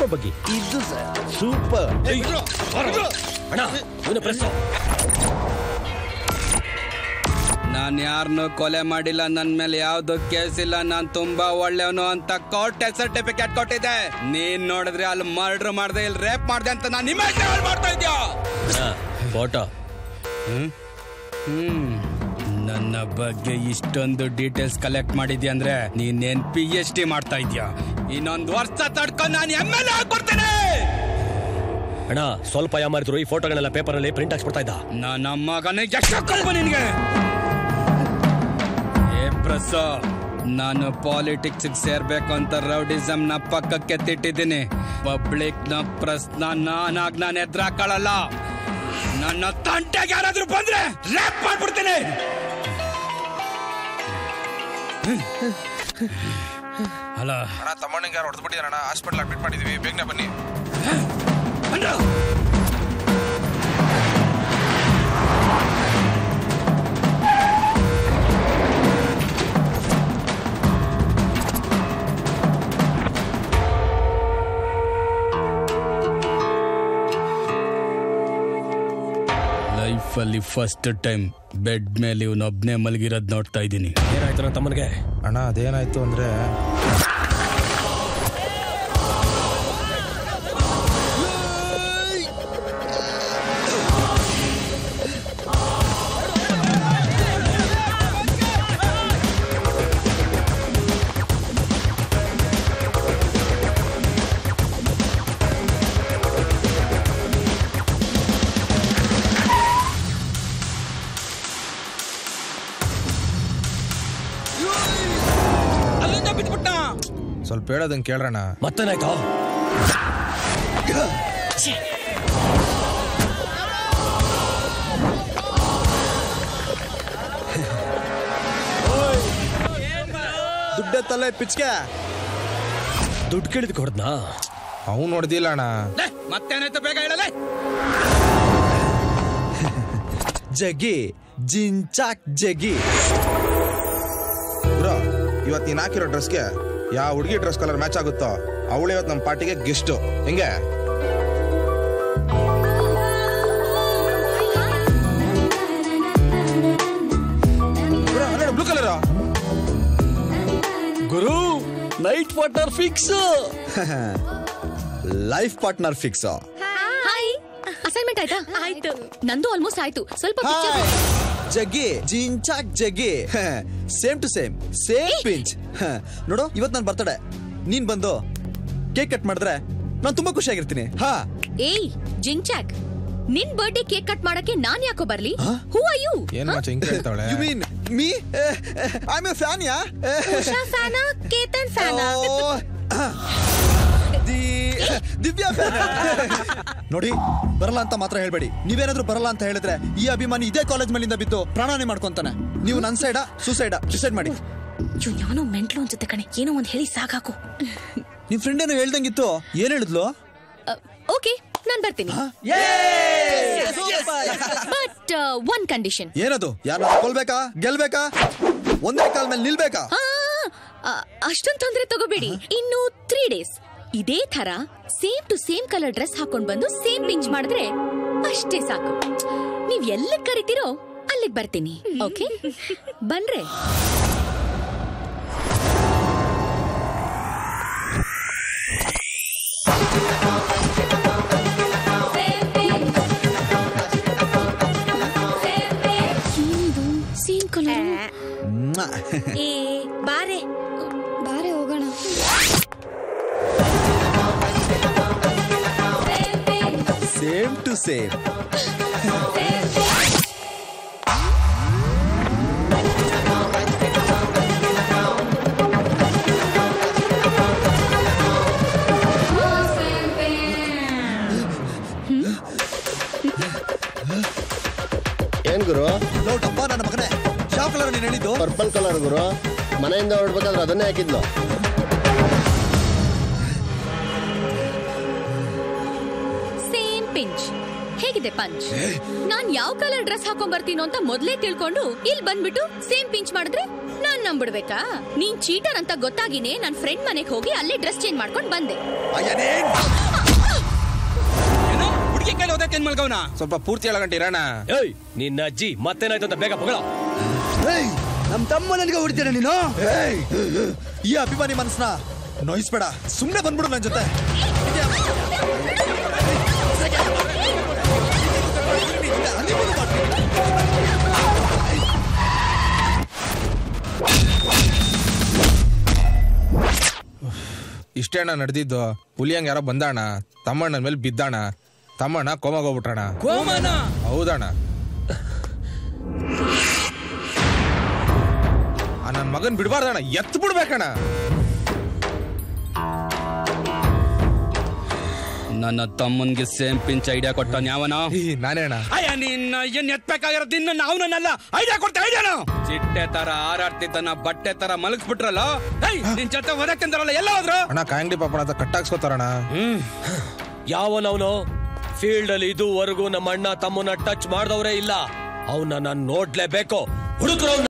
ಇದ್ರ ಬಗ್ಗೆ ಇದು ಸೂಪರ್ ಅಣ್ಣ ಇವನು ಪ್ರೆಸ್ ನಾನು ಯಾರನ್ನೂ ಕೊಲೆ ಮಾಡಿಲ್ಲ ನನ್ನ ಮೇಲೆ ಯಾವ್ದು ಕೇಸ್ ಇಲ್ಲ ನಾನು ತುಂಬಾ ಒಳ್ಳೆಯವನು ಅಂತ ಕೋರ್ಟ್ ಸರ್ಟಿಫಿಕೇಟ್ ಕೊಟ್ಟಿದ್ದೆ ನೀನ್ ನೋಡಿದ್ರೆ ಅಲ್ಲಿ ಮರ್ಡರ್ ಮಾಡ್ದೆ ಇಲ್ಲಿ ರೇಪ್ ಮಾಡ್ದೆ ಅಂತ ನಾನು ನಿಮ್ಮ ಮಾಡ್ತಾ ಇದ್ಯಾ ಫೋಟೋ ಹ್ಮ್ ನನ್ನ ಬಗ್ಗೆ ಇಷ್ಟೊಂದು ಡೀಟೇಲ್ಸ್ ಕಲೆಕ್ಟ್ ಮಾಡಿದ್ಯಾ ಅಂದ್ರೆ ನೀನೇನ್ ಪಿ ಎಚ್ ಡಿ ಮಾಡ್ತಾ ಇದ್ಯಾ ಇನ್ನೊಂದು ವರ್ಷ ತಡ್ಕೊಂಡು ನಾನು ಎಮ್ ಎಲ್ ಆಗ್ಬಿಡ್ತೇನೆ ಅಣ್ಣ ಸ್ವಲ್ಪ ಯಾಮಾರಿದ್ರು ಈ ಫೋಟೋಗಳೆಲ್ಲ ಪೇಪರ್ ಅಲ್ಲಿ ಪ್ರಿಂಟ್ ಹಾಕ್ಸ್ಬಿಡ್ತಾ ಇದ್ದ ನನ್ನ ಮಗನೇ ಎಷ್ಟು ನಿನ್ಗೆ ಏ ಪ್ರಸ ನಾನು ಪಾಲಿಟಿಕ್ಸ್ ಸೇರ್ಬೇಕು ಅಂತ ರೌಡಿಸಮ್ ನ ಪಕ್ಕಕ್ಕೆ ತಿಟ್ಟಿದ್ದೀನಿ ಪಬ್ಲಿಕ್ ನ ಪ್ರಶ್ನ ನಾನಾಗ್ ನಾನು ಎದ್ರಾಕೊಳ್ಳಲ್ಲ ನನ್ನ ತಂಟೆಗೆ ಯಾರಾದ್ರೂ ಬಂದ್ರೆ ರ್ಯಾಪ್ ಮಾಡ್ಬಿಡ್ತೀನಿ ಅಲ್ಲ ಅಣ್ಣ ತಮ್ಮಣ್ಣಿಗೆ ಯಾರು ಹೊಡೆದು ಬಿಟ್ಟಿದಾರಣ್ಣ ಹಾಸ್ಪಿಟಲ್ ಅಡ್ಮಿಟ್ ಮಾಡಿದೀವಿ ಬೇಗನೆ ಬನ್ನಿ ಲೈಫಲ್ಲಿ ಫಸ್ಟ್ ಟೈಮ್ ಬೆಡ್ ಮೇಲೆ ಇವನೊಬ್ನೇ ಮಲಗಿರೋದ್ ನೋಡ್ತಾ ಇದ್ದೀನಿ ಏನಾಯ್ತು ನನ್ನ ತಮ್ಮನಿಗೆ ಅಣ್ಣ ಅದೇನಾಯ್ತು ಅಂದ್ರೆ ಅಲ್ಲಿಂದ ಬಿದ್ಬಿಟ್ಟ ಸ್ವಲ್ಪ ಹೇಳೋದಂಗೆ ಕೇಳ್ರಣ್ಣ ಮತ್ತೇನಾಯ್ತು ದುಡ್ಡೆ ತಲೆ ಪಿಚ್ಕೆ ದುಡ್ಡು ಕೇಳಿದ್ ಕೊಡ್ದ್ನಾ ಅವ್ನು ನೋಡ್ದಿಲ್ಲ ಅಣ್ಣ ಲೇ, ಮತ್ತೇನಾಯ್ತು ಬೇಗ ಹೇಳಲೇ ಜಗಿ ಜಿಂಚಾಕ್ ಜಗಿ ಬ್ರೋ ಇವತ್ತು ನೀನು ಹಾಕಿರೋ ಡ್ರೆಸ್ಗೆ ಯಾವ ಹುಡುಗಿ ಡ್ರೆಸ್ ಕಲರ್ ಮ್ಯಾಚ್ ಆಗುತ್ತೋ ಅವಳು ಇವತ್ತು ನಮ್ಮ ಪಾರ್ಟಿಗೆ ಗೆಸ್ಟು ಹೆಂಗೆ ಬ್ಲೂ ಕಲರ್ ಗುರು night partner fix life partner fix hi assignment ಆಯ್ತಾ ಆಯ್ತು ನಂದು ಆಲ್ಮೋಸ್ಟ್ ಆಯ್ತು ಸ್ವಲ್ಪ picture ಜಗ್ಗಿ ಜಿಂಚಾಕ್ ಜಗ್ಗಿ same to same same pinch ನೋಡು ಇವತ್ ನಾನು ಬರ್ತಡೆ ನೀನ್ ಬಂದು ಕೇಕ್ ಕಟ್ ಮಾಡಿದ್ರೆ ನಾನು ತುಂಬಾ ಖುಷಿಯಾಗಿರ್ತೀನಿ ಹಾ ಏಯ್ ಜಿಂಚಾಕ್ ನಿನ್ ಬರ್ಡೇ ಕೇಕ್ ಕಟ್ ಮಾಡಕ್ಕೆ ನಾನ್ ಯಾಕೋ ಬರ್ಲಿ ಹೂ ಆರ್ ಯು ಏನ್ ಮಾಚ ಹಿಂಗ್ ಕೇಳ್ತಾವಳೆ you mean me I am a fan ಯಾ ಉಷಾ ಫ್ಯಾನ ಕೇತನ್ ಫ್ಯಾನ ದಿವ್ಯಾ ಫ್ಯಾನ್ ನೋಡಿ ಬರಲ್ಲ ಅಂತ ಮಾತ್ರ ಹೇಳ್ಬೇಡಿ ನೀವೇನಾದ್ರೂ ಬರಲ್ಲ ಅಂತ ಹೇಳಿದ್ರೆ ಈ ಅಭಿಮಾನಿ ಇದೇ ಕಾಲೇಜ್ ಮೇಲಿಂದ ಬಿದ್ದು ಪ್ರಾಣಾನಿ ಮಾಡ್ಕೊಂತಾನೆ ನೀವು ನನ್ ಸೈಡಾ ಸುಸೈಡಾ ಡಿಸೈಡ್ ಮಾಡಿ ಅಯ್ಯೋ ಯಾವನೋ ಮೆಂಟ್ಲು ಅನ್ಸುತ್ತೆ ಕಣೆ ಏನೋ ಒಂದ್ ಹೇಳಿ ಸಾಕಾಕು ನಿಮ್ ಫ್ರೆಂಡ್ ಏನೋ ಹೇಳ್ದಂಗಿತ್ತು ಏನ್ ಹೇಳಿದ್ಲು ಓಕೆ ನಾನ್ ಬರ್ತೀನಿ ಬಟ್ ಒನ್ ಕಂಡೀಷನ್ ಏನದು ಯಾರು ಕೊಲ್ಬೇಕಾ ಗೆಲ್ಬೇಕಾ ಒಂದೇ ಕಾಲ್ ಮೇಲೆ ನಿಲ್ಬೇಕಾ ಅಷ್ಟೊಂದ್ ತೊಂದ್ರೆ ತಗೋಬೇಡಿ ಇನ್ನು ತ್ರೀ ಡೇಸ್ ಇದೇ ತರ same to same colour dress ಹಾಕೊಂಡ್ ಬಂದು ಸೇಮ್ ಪಿಂಚ್ ಮಾಡಿದ್ರೆ ಅಷ್ಟೇ ಸಾಕು ನೀವ್ ಎಲ್ಲಿಗ್ ಕರಿತೀರೋ ಅಲ್ಲಿಗ್ ಬರ್ತೀನಿ ಓಕೆ ಬನ್ರೆ ಏನಿದು ಸೇಮ್ ಕಲರ್ ಏ ಬಾರೆ ಬಾರೆ ಹೋಗೋಣ ಸೇಮ್ ಟು ಸೇಮ್ ಏನ್ ಗುರು ಲೋಟಪ್ಪ ನನ್ನ ಮಗನೇ ಯಾವ ಕಲರ್ ನೀನ್ ಹೇಳಿದ್ದು ಪರ್ಪಲ್ ಕಲರ್ ಗುರು ಮನೆಯಿಂದ ಹೊರಡ್ಬೇಕಾದ್ರೆ ಅದನ್ನೇ ಹಾಕಿದ್ಲು ಸೇಮ್ ಪಿಂಚ್ ಹೇಗಿದೆ ಪಂಚ್ ನಾನ್ ಯಾವ ಕಲರ್ ಡ್ರೆಸ್ ಹಾಕೊಂಡ್ ಬರ್ತೀನೋ ಅಂತ ಮೊದ್ಲೇ ತಿಳ್ಕೊಂಡು ಇಲ್ಲಿ ಬಂದ್ಬಿಟ್ಟು ಸೇಮ್ ಪಿಂಚ್ ಮಾಡಿದ್ರೆ ನಾನ್ ನಂಬಿಡ್ಬೇಕಾ ನೀನ್ ಚೀಟರ್ ಅಂತ ಗೊತ್ತಾಗಿನೇ ನನ್ ಫ್ರೆಂಡ್ ಮನೆಗ್ ಹೋಗಿ ಅಲ್ಲೇ ಡ್ರೆಸ್ ಚೇಂಜ್ ಮಾಡ್ಕೊಂಡ್ ಬಂದೆ ಏನೋ ಹುಡುಗಿ ಕೈಲಿ ಓದಕ್ಕೆ ಏನ್ ಮಲ್ಗವನ ಸ್ವಲ್ಪ ಪೂರ್ತಿ ಹೇಳಗಂಟ ಇರೋಣ ಏಯ್ ನಿನ್ನ ಅಜ್ಜಿ ಮತ್ತೇನಾಯ್ತು ಅಂತ ಬೇಗ ಪಗಳ ನಮ್ ತಮ್ಮ ನನಗೆ ಹೊಡಿತೇನೆ ನೀನು ಈ ಅಭಿಮಾನಿ ಮನಸ್ನ ನೋಯಿಸ್ಬೇಡ ಸುಮ್ನೆ ಬಂದ್ಬಿಡು ನನ್ ಜೊತೆ ಇಷ್ಟೇ ಅಣ್ಣ ನಡೆದಿದ್ದು ಹುಲಿಯಂಗ್ ಯಾರೋ ಬಂದಣ್ಣ ತಮ್ಮಣ್ಣನ ಮೇಲೆ ಬಿದ್ದಣ್ಣ ತಮ್ಮಣ್ಣ ಕೋಮಾಗ ಹೋಗ್ಬಿಟ್ರಣ ಕೋಮನ ಹೌದಣ್ಣ ಆ ನನ್ ಮಗನ್ ಬಿಡ್ಬಾರ್ದಣ್ಣ ಎತ್ ಬಿಡ್ಬೇಕಣ್ಣ ನನ್ನ ತಮ್ಮನ್ಗೆ ಸೇಮ್ ಪಿಂಚ್ ಐಡಿಯಾ ಕೊಟ್ಟನ್ ಯಾವನ ಈ, ನಾನೇ ಅಣ್ಣ ಅಯ್ಯ ನಿನ್ನ ಏನ್ ಎತ್ಬೇಕಾಗಿರೋದು ಇನ್ನು ನಾವ್ನಲ್ಲ ಐಡಿಯಾ ಕೊಡ್ತಾ ಐಡಿಯಾನ ಚಿಟ್ಟೆ ತರ ಹಾರಾಡ್ತಿದ್ದನ್ನ ಬಟ್ಟೆ ತರ ಮಲಗಿಸ್ಬಿಟ್ರಲ್ಲ ಏಯ್ ನಿನ್ ಜೊತೆ ಓದಕ್ಕಂತಾರಲ್ಲ ಎಲ್ಲ ಹೋದ್ರು ಅಣ್ಣ ಕಾಯಂಗ್ಡಿ ಪಾಪಣ ಅಂತ ಕಟ್ಟಾಕ್ಸ್ಕೊತಾರಣ್ಣ ಯಾವನವನು ಫೀಲ್ಡ್ ಅಲ್ಲಿ ಇದುವರೆಗೂ ನಮ್ಮ ಅಣ್ಣ ತಮ್ಮನ್ನ ಟಚ್ ಮಾಡ್ದವ್ರೇ ಇಲ್ಲ ಅವನ್ನ ನಾನು ನೋಡ್ಲೇಬೇಕು ಹುಡುಕ್ರು